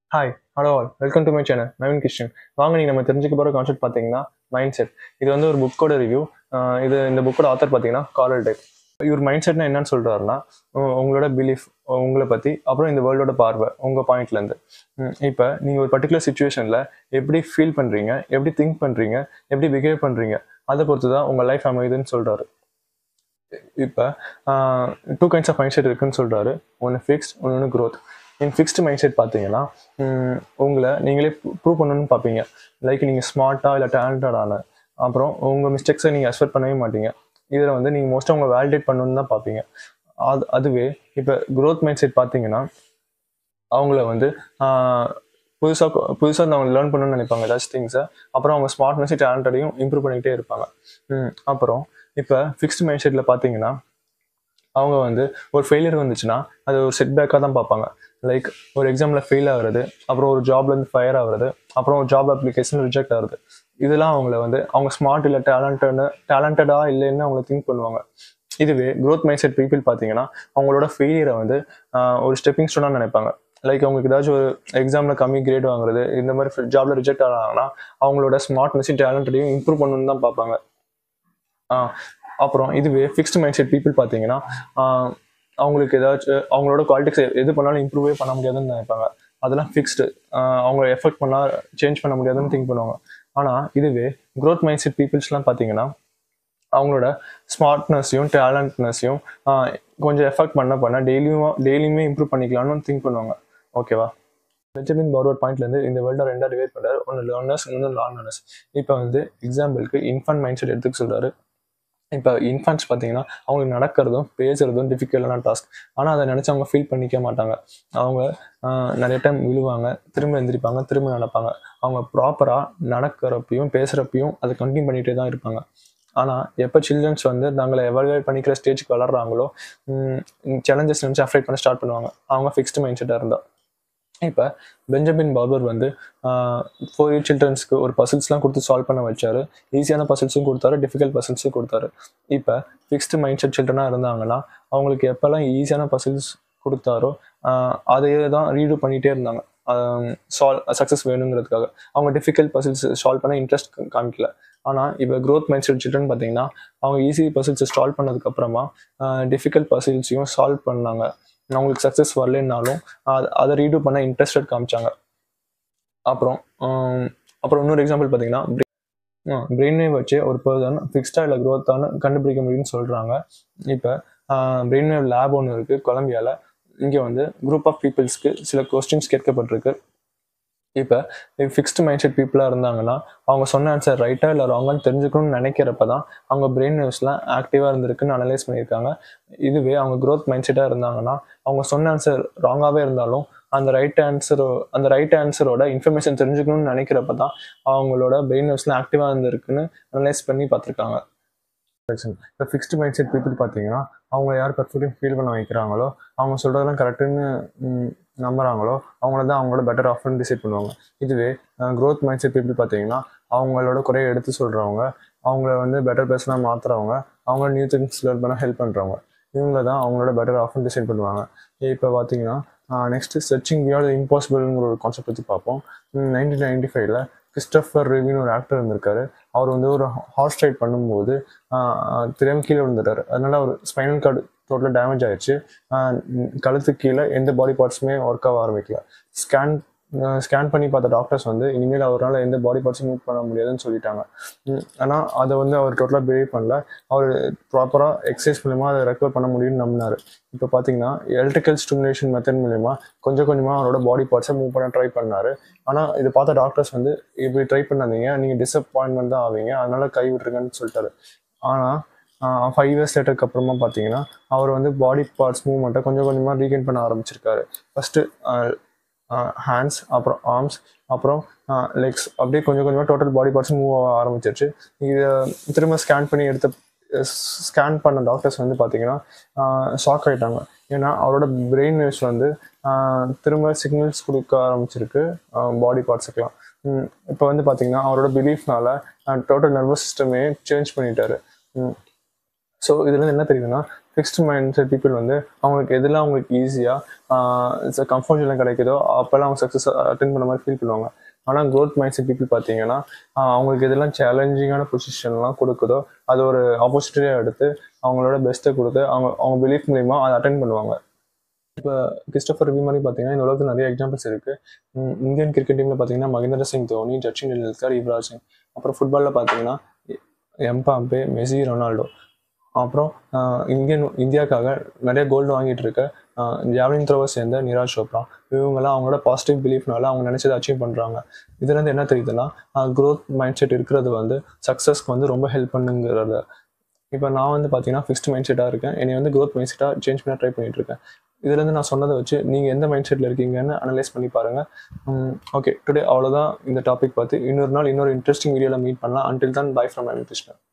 hi hello all welcome to my channel Naveen Krishnan வாங்க நீங்கள் நம்ம தெரிஞ்சுக்க போகிற கான்செப்ட் பார்த்தீங்கன்னா மைண்ட் செட் இது வந்து ஒரு புக்கோட ரிவ்யூ இது இந்த புக்கோட ஆத்தர் பார்த்தீங்கன்னா காரல் டெக் இவர் மைண்ட் செட்னா என்னன்னு சொல்கிறாருன்னா உங்களோட பிலீஃப் உங்களை பற்றி அப்புறம் இந்த வேர்ல்டோட பார்வை உங்கள் பாயிண்ட்லேருந்து இப்போ நீங்கள் ஒரு பர்டிகுலர் சுச்சுவேஷனில் எப்படி ஃபீல் பண்ணுறீங்க எப்படி திங்க் பண்ணுறீங்க எப்படி பிஹேவ் பண்ணுறீங்க அதை பொறுத்து தான் உங்கள் லைஃப் அமையுதுன்னு சொல்கிறாரு இப்போ two kinds of mindset இருக்குன்னு சொல்கிறாரு ஒன்று ஃபிக்ஸ்ட் ஒன்று growth in fixed mindset பார்த்தீங்கன்னா உம், உங்களை நீங்களே ப்ரூவ் பண்ணணும்னு பார்ப்பீங்க லைக் நீங்கள் ஸ்மார்ட்டாக இல்லை டேலண்டடான அப்புறம் உங்கள் மிஸ்டேக்ஸை நீங்கள் அக்செப்ட் பண்ணவே மாட்டீங்க இதில் வந்து நீங்கள் மோஸ்ட்டாக உங்களை வேலிடேட் பண்ணணும்னு தான் பார்ப்பீங்க அது அதுவே இப்போ க்ரோத் மைண்ட் செட் பார்த்தீங்கன்னா அவங்கள வந்து புதுசாக புதுசாக அவங்க லேர்ன் பண்ணணும்னு நினைப்பாங்க ஏதாச்சும் திங்ஸை அப்புறம் அவங்க ஸ்மார்ட்னஸ் டேலண்டடையும் இம்ப்ரூவ் பண்ணிக்கிட்டே இருப்பாங்க உம், அப்புறம் இப்போ ஃபிக்ஸ்டு மைண்ட் செட்டில் பார்த்தீங்கன்னா அவங்க வந்து ஒரு ஃபெயிலியர் வந்துச்சுன்னா அது ஒரு செட்பேக்காக தான் பார்ப்பாங்க லைக் ஒரு எக்ஸாமில் ஃபெயில் ஆகுறது அப்புறம் ஒரு ஜாப்லேருந்து ஃபயர் ஆகுறது அப்புறம் ஒரு ஜாப் அப்ளிகேஷன் ரிஜெக்ட் ஆகுறது இதெல்லாம் அவங்கள வந்து அவங்க ஸ்மார்ட் இல்லை டேலண்டட் டேலண்டடாக இல்லைன்னு அவங்க திங்க் பண்ணுவாங்க இதுவே க்ரோத் மைண்ட் செட் பீப்புள் பார்த்தீங்கன்னா அவங்களோட ஃபெயிலியரை வந்து ஆஹ், ஒரு ஸ்டெப்பிங் ஸ்டோனாக நினைப்பாங்க லைக் அவங்களுக்கு ஏதாச்சும் ஒரு எக்ஸாமில் கம்மி கிரேட் வாங்குறது இந்த மாதிரி ஜாப்ல ரிஜெக்ட் ஆனாங்கன்னா அவங்களோட ஸ்மார்ட்னஸையும் டேலண்ட்டையும் இம்ப்ரூவ் பண்ணணும்னு தான் பார்ப்பாங்க ஆஹ், அப்புறம் இதுவே ஃபிக்ஸ்டு மைண்ட் செட் பீப்புள் பார்த்தீங்கன்னா ஆஹ், அவங்களுக்கு ஏதாச்சும் அவங்களோட குவாலிட்டிக்ஸ் எது பண்ணாலும் இம்ப்ரூவே பண்ண முடியாதுன்னு நினைப்பாங்க அதெல்லாம் ஃபிக்ஸ்டு அவங்க எஃபெக்ட் பண்ணால் சேஞ்ச் பண்ண முடியாதுன்னு திங்க் பண்ணுவாங்க ஆனால் இதுவே க்ரோத் மைண்ட் செட் பீப்புள்ஸ்லாம் பார்த்தீங்கன்னா அவங்களோட ஸ்மார்ட்னஸையும் டேலண்ட்னஸையும் கொஞ்சம் எஃபெக்ட் பண்ண பண்ண டெய்லியும் டெய்லியுமே இம்ப்ரூவ் பண்ணிக்கலாம்னு திங்க் பண்ணுவாங்க ஓகேவா பெஞ்சமின் பார்வர்ட் பாயிண்ட்லேருந்து இந்த வேர்ல்டை ரெண்டாக டிவைட் பண்ணுறாரு ஒன்று லேர்னர்ஸ் இன்னொன்று லேர்னர்ஸ் இப்போ வந்து எக்ஸாம்பிளுக்கு இன்ஃபன்ட் மைண்ட் செட் எடுத்துக்க சொல்கிறாரு இப்போ இன்ஃபன்ட்ஸ் பார்த்தீங்கன்னா அவங்களுக்கு நடக்கிறதும் பேசுறதும் டிஃபிகல்ட்டான டாஸ்க் ஆனால் அதை நினச்சி அவங்க ஃபீல் பண்ணிக்க மாட்டாங்க அவங்க ஆஹ், நிறைய டைம் விழுவாங்க திரும்ப எந்திரிப்பாங்க திரும்ப நடப்பாங்க அவங்க ப்ராப்பராக நடக்கிறப்பையும் பேசுகிறப்பையும் அதை கண்டினியூ பண்ணிகிட்டே தான் இருப்பாங்க ஆனால் எப்போ சில்ட்ரன்ஸ் வந்து தங்களை எவால்வேட் பண்ணிக்கிற ஸ்டேஜ்க்கு வளர்றாங்களோ சேலஞ்சஸ் நினச்சி அஃபைட் பண்ண ஸ்டார்ட் பண்ணுவாங்க அவங்க ஃபிக்ஸ்டு மைண்ட் செட்டாக இருந்தால் இப்போ பெஞ்சமின் பார்பர் வந்து ஃபோர் இயர் சில்ட்ரன்ஸ்க்கு ஒரு பசில்ஸ்லாம் கொடுத்து சால்வ் பண்ண வச்சாரு ஈஸியான பசில்ஸும் கொடுத்தாரு டிஃபிகல்ட் பசில்ஸும் கொடுத்தாரு இப்போ ஃபிக்ஸ்டு மைண்ட் செட் சில்ட்ரனாக இருந்தாங்கன்னா அவங்களுக்கு எப்போல்லாம் ஈஸியான பசில்ஸ் கொடுத்தாரோ ஆஹ் அதையே தான் ரீடு பண்ணிகிட்டே இருந்தாங்க சால்வ் சக்ஸஸ் வேணுங்கிறதுக்காக அவங்க டிஃபிகல்ட் பசில்ஸ் சால்வ் பண்ண இன்ட்ரெஸ்ட் காமிக்கல ஆனால் இப்போ க்ரோத் மைண்ட் செட் சில்ட்ரன் பார்த்தீங்கன்னா அவங்க ஈஸி பசில்ஸை சால்வ் பண்ணதுக்கப்புறமா டிஃபிகல்ட் பசில்ஸையும் சால்வ் பண்ணாங்க அவங்களுக்கு சக்ஸஸ் வரலனாலும் அது- அதை ரீடு பண்ண இன்ட்ரெஸ்டட் காமிச்சாங்க அப்புறம் ஆம், அப்புறம் இன்னொரு எக்ஸாம்பிள் பார்த்தீங்கன்னா பிரெயின் வேவ் வச்சு ஒரு பர்சன் ஃபிக்ஸ்டாக இல்லை க்ரோத்தான கண்டுபிடிக்க முடியும்னு சொல்கிறாங்க இப்போ பிரெயின் வேவ் லேப் ஒன்று இருக்குது கொலம்பியாவில் இங்கே வந்து குரூப் ஆஃப் பீப்புள்ஸ்க்கு சில கொஸ்டின்ஸ் கேட்கப்பட்டிருக்கு இப்போ ஃபிக்ஸ்டு மைண்ட் செட் பீப்புளாக இருந்தாங்கன்னா அவங்க சொன்ன ஆன்சர் ரைட்டாக இல்லை ராங்கான்னு தெரிஞ்சுக்கணும்னு நினைக்கிறப்ப தான் அவங்க பிரெயின் வேவ்ஸ்லாம் ஆக்டிவாக இருந்திருக்குன்னு அனலைஸ் பண்ணியிருக்காங்க இதுவே அவங்க க்ரோத் மைண்ட் செட்டாக இருந்தாங்கன்னா அவங்க சொன்ன ஆன்சர் ராங்காகவே இருந்தாலும் அந்த ரைட் ஆன்சரோ அந்த ரைட் ஆன்சரோட இன்ஃபர்மேஷன் தெரிஞ்சுக்கணும்னு நினைக்கிறப்ப தான் அவங்களோட பிரெயின் வேவ்ஸ்லாம் ஆக்டிவாக இருந்திருக்குன்னு அனலைஸ் பண்ணி பார்த்துருக்காங்க இப்போ ஃபிக்ஸ்டு மைண்ட் செட் பீப்புள் பார்த்தீங்கன்னா அவங்க யார் பர்ஃபெக்டாக ஃபீல் பண்ண வைக்கிறாங்களோ அவங்க சொல்கிறதெல்லாம் கரெக்டுன்னு நம்புறாங்களோ அவங்கள தான் அவங்களோட பெட்டர் ஆஃப்னு டிசைட் பண்ணுவாங்க இதுவே க்ரோத் மைண்ட் செட் பீப்புள் பார்த்தீங்கன்னா அவங்களோட குறையை எடுத்து சொல்கிறவங்க அவங்கள வந்து பெட்டர் பர்சனாக மாற்றுறவங்க அவங்க நியூ திங்ஸ் லேர்ன் பண்ண ஹெல்ப் பண்ணுறவங்க இவங்க தான் அவங்களோட பெட்டர் ஆஃப்னு டிசைட் பண்ணுவாங்க இப்போ பார்த்தீங்கன்னா நெக்ஸ்ட்டு சர்ச்சிங் பியாண்ட் இம்பாசிபிள்ங்கிற ஒரு கான்செப்ட் பற்றி பார்ப்போம் நைன்டீன் நைன்டி ஃபைவ்ல கிறிஸ்டபர் ரிவின்னு ஒரு ஆக்டர் இருந்திருக்காரு அவர் வந்து ஒரு ஹார்ஸ் ரைட் பண்ணும்போது ஆஹ் தெரியாம கீழே விழுந்துட்டாரு அதனால அவர் ஸ்பைனல் கார்டு டோட்டலாக டேமேஜ் ஆயிடுச்சு ஆஹ் கழுத்துக்கு கீழே எந்த பாடி பார்ட்ஸுமே ஒர்க் ஆக ஆரம்பிக்கல ஸ்கேன் ஸ்கேன் பண்ணி பார்த்த டாக்டர்ஸ் வந்து இனிமேல் அவரால் எந்த பாடி பார்ட்ஸும் மூவ் பண்ண முடியாதுன்னு சொல்லிட்டாங்க ஆனால் அதை வந்து அவர் டோட்டலாக பிலீவ் பண்ணல அவர் ப்ராப்பராக எக்ஸசைஸ் மூலிமா அதை ரெக்கவர் பண்ண முடியும்னு நம்பினார் இப்போ பார்த்தீங்கன்னா எலக்ட்ரிக்கல் ஸ்டிமுலேஷன் மெத்தட் மூலிமா கொஞ்சம் கொஞ்சமாக அவரோட பாடி பார்ட்ஸை மூவ் பண்ண ட்ரை பண்ணார் ஆனால் இதை பார்த்த டாக்டர்ஸ் வந்து இப்படி ட்ரை பண்ணாதீங்க நீங்கள் டிசப்பாயின்மெண்ட் தான் ஆவீங்க அதனால கை விட்டுருங்கன்னு சொல்லிட்டாரு ஆனால் ஃபைவ் இயர்ஸ் லேட்டருக்கு அப்புறமா பார்த்தீங்கன்னா அவர் வந்து பாடி பார்ட்ஸ் மூவ்மெண்ட்டை கொஞ்சம் கொஞ்சமாக ரீகெயின் பண்ண ஆரம்பிச்சிருக்காரு ஃபஸ்ட்டு ஹேண்ட்ஸ் அப்புறம் ஆர்ம்ஸ் அப்புறம் லெக்ஸ் அப்படியே கொஞ்சம் கொஞ்சமாக டோட்டல் பாடி பார்ட்ஸ் மூவ் ஆக ஆரம்பிச்சிருச்சு இதை திரும்ப ஸ்கேன் பண்ணி எடுத்த ஸ்கேன் பண்ண டாக்டர்ஸ் வந்து பார்த்தீங்கன்னா ஷாக் ஆகிட்டாங்க ஏன்னா அவரோட பிரெயின் வேவ்ஸ் வந்து ஆஹ் திரும்ப சிக்னல்ஸ் கொடுக்க ஆரம்பிச்சிருக்கு பாடி பார்ட்ஸுக்கெலாம் இப்போ வந்து பார்த்தீங்கன்னா அவரோட பிலீஃப்னால டோட்டல் நர்வஸ் சிஸ்டமே சேஞ்ச் பண்ணிட்டாரு ஸோ இதுல இருந்து என்ன தெரியுதுன்னா ஃபிக்ஸ்டு மைண்ட் செட் பீப்புள் வந்து அவங்களுக்கு எதெல்லாம் அவங்களுக்கு ஈஸியாக கம்ஃபர்ட் ஜோன் கிடைக்குதோ அப்போல்லாம் அவங்க சக்ஸஸ் அட்டன் பண்ண மாதிரி ஃபீல் பண்ணுவாங்க ஆனால் growth மைண்ட் செட் பீப்புள் பார்த்தீங்கன்னா ஆஹ் அவங்களுக்கு எதெல்லாம் சேலஞ்சிங்கான பொசிஷன்லாம் கொடுக்குதோ அது ஒரு ஆப்பர்ச்சுனிட்டியாக எடுத்து அவங்களோட பெஸ்ட்டை கொடுத்து அவங்க அவங்க பிலீஃப் மூலிமா அதை அட்டன் பண்ணுவாங்க இப்போ கிறிஸ்டோஃபர் ரிவி மாதிரி பார்த்தீங்கன்னா இந்த உலகத்தில் நிறைய எக்ஸாம்பிள்ஸ் இருக்குது இந்தியன் கிரிக்கெட் டீமில் பார்த்தீங்கன்னா மகேந்திர சிங் தோனி சச்சின் டெண்டுல்கர் யுவராஜ் சிங் அப்புறம் ஃபுட்பாலில் பார்த்தீங்கன்னா எம்பாம்பே மெஸ்ஸி ரொனால்டோ அப்புறம் ஆஹ் இந்தியன் இந்தியாவுக்காக நிறைய கோல்டு வாங்கிட்டு இருக்க ஜாவ்லின் த்ரோவை சேர்ந்த நிராஜ் சோப்ரா இவங்கெல்லாம் அவங்களோட பாசிட்டிவ் பிலீஃப்னால அவங்க நினச்சதை அச்சீவ் பண்ணுறாங்க இதுலேருந்து என்ன தெரியுதுன்னா க்ரோத் மைண்ட் செட் இருக்கிறது வந்து சக்ஸஸ்க்கு வந்து ரொம்ப ஹெல்ப் பண்ணுங்கிறத இப்போ நான் வந்து பார்த்தீங்கன்னா ஃபிக்ஸ்ட் மைண்ட் செட்டாக இருக்கேன் என்னை வந்து க்ரோத் மைண்ட் செட்டாக சேஞ்ச் பண்ண ட்ரை பண்ணிட்டு இருக்கேன் இதுலேருந்து நான் சொன்னதை வச்சு நீங்கள் எந்த மைண்ட் செட்டில் இருக்கீங்கன்னு அனலைஸ் பண்ணி பாருங்கள் ஓகே டுடே அவ்வளோதான் இந்த டாபிக் பார்த்து இன்னொரு நாள் இன்னொரு இன்ட்ரெஸ்டிங் வீடியோவில் மீட் பண்ணலாம் அன்டில் தான் பை ஃப்ரம் கிருஷ்ணன்